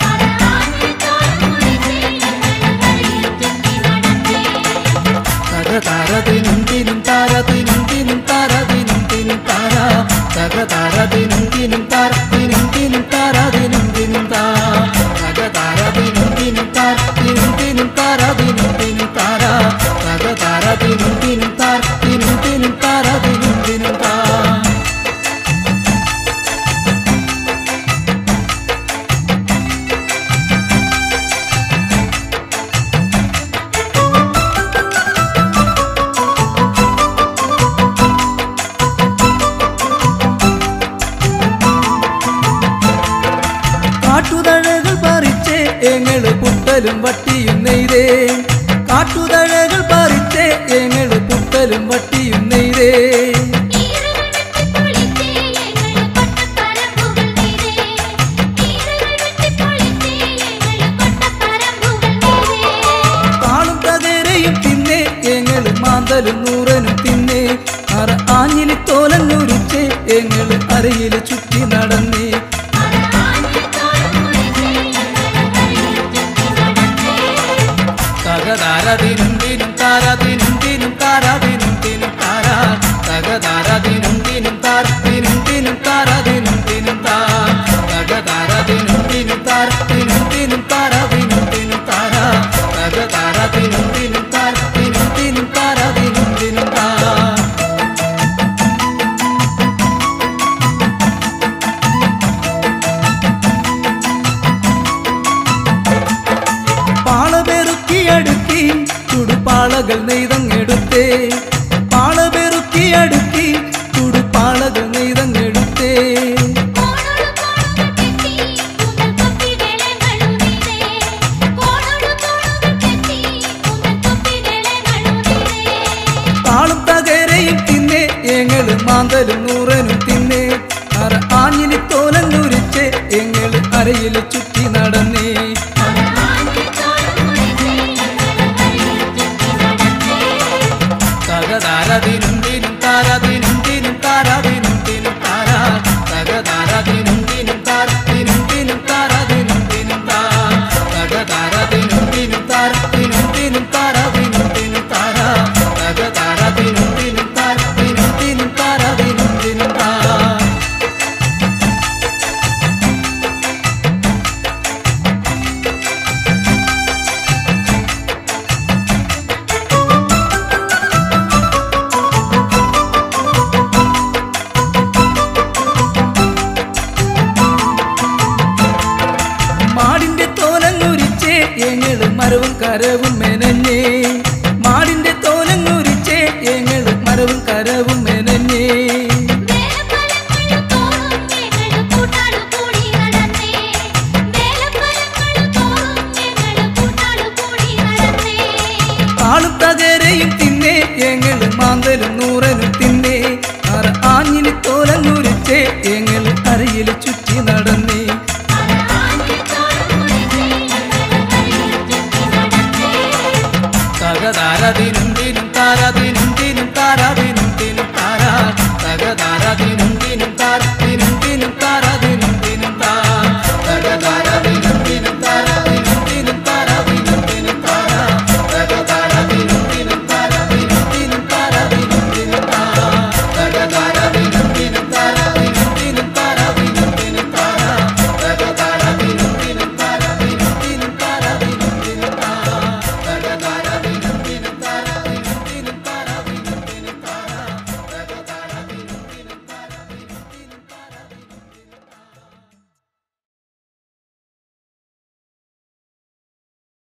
തക താര ദിനും ദിനും താര ദിനും ദിനും താര ദിനും ദിനും താര തക താര ദിനും ദിനും താര ദിനും ദിനും താര ദിനും ദിനും താര തക താര ദിനും ദിനും താര ദിനും ദിനും താര ദിനും ദിനും താര തക താര ദിനും ദിനും താര ദിനും ദിനും താര ദിനും ദിനും താര കാട്ടുതഴകൾ പറിച്ച് എങ്ങള് പുട്ടലും വട്ടിയും നെയ്തേ കാട്ടുതഴകൾ പറിച്ച് എങ്ങള് പുട്ടലും വട്ടിയും നെയ്തേ താളും തകരയും തിന്നെ എങ്ങള് മാന്തലും നൂറനും തിന്നെ അറ ആഞ്ഞിലി തോലം നുരിച്ച് എങ്ങള് അരയിൽ ചുറ്റി നടന്നേ തകതാരദിനും ദിനും താരദിനും ദിനും താരദിനും ദിനും താര തകതാരദിനും ദിനും താരദിനും ദിനും താരദിനും ദിനും താര തകതാരദിനും ദിനും താരദിനും ദിനും താരദിനും ദിനും താര തകതാരദിനും ദിനും താരദിനും ദിനും താരദിനും ദിനും താര പാള പെറുക്കി അടുക്കി ചുടുപാളകൾ നെയ്തങ്ങെടുത്തേ പാള പെറുക്കി അടുക്കി ചുടുപാളകൾ നെയ്തങ്ങെടുത്തേ താളും തകരയും തിന്നെ എങ്ങള് മാന്തലും നൂറനും തിന്നെ അറ ആഞ്ഞിലി തോലം നുരിച്ച് എങ്ങള് അരയിൽ ചുറ്റി നടന്നേ തകതാരദിനും ദിനും താരദിനും ദിനും താരദിനും ദിനും താര തകതാരദിനും ദിനും താരദിനും ദിനും താരദിനും ദിനും താര തകതാരദിനും ദിനും താരദിനും ദിനും താരദിനും ദിനും താര തകതാരദിനും ദിനും താരദിനും ദിനും താരദിനും ദിനും താര മാടിന്റെ തോലങ്ങുരിച്ചേ എങ്ങള് മരവും കരവും മെനഞ്ഞേ മാടിന്റെ തോലങ്ങുരിച്ചേ എങ്ങള് മരവും കരവും മെനഞ്ഞേ താളും തകരയും തിന്നെ എങ്ങള് മാന്തലും നൂറനും തിന്നെ അറ ആഞ്ഞിലി തോലങ്ങുരിച്ചേ എങ്ങള് അരയിൽ ചുറ്റി നടന്നേ തകതാരദിനും ദിനും താരദിനും